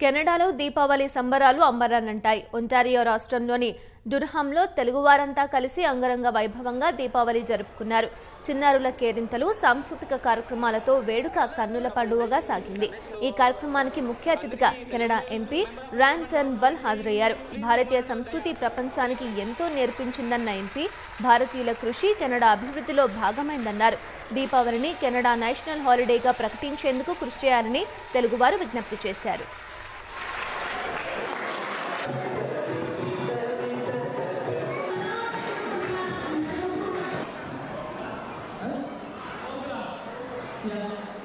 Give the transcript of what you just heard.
కెనడాలో దీపావళి సంబరాలు అంబరాన్నంటాయి ఒంటారియో రాష్ట్రంలోని డుర్హాంలో తెలుగువారంతా కలిసి అంగరంగ వైభవంగా దీపావళి జరుపుకున్నారు చిన్నారుల కేరింతలు సాంస్కృతిక కార్యక్రమాలతో వేడుక కన్నుల పండుగగా సాగింది ఈ కార్యక్రమానికి ముఖ్య అతిథిగా కెనడా ఎంపీ ర్యాన్ టర్న్ బల్ హాజరయ్యారు భారతీయ సంస్కృతి ప్రపంచానికి ఎంతో నేర్పించిందన్న ఎంపీ భారతీయుల కృషి కెనడా అభివృద్ధిలో భాగమైందన్నారు దీపావళిని కెనడా నేషనల్ హాలిడేగా ప్రకటించేందుకు కృషి చేయాలని తెలుగువారు విజ్ఞప్తి చేశారు Yeah.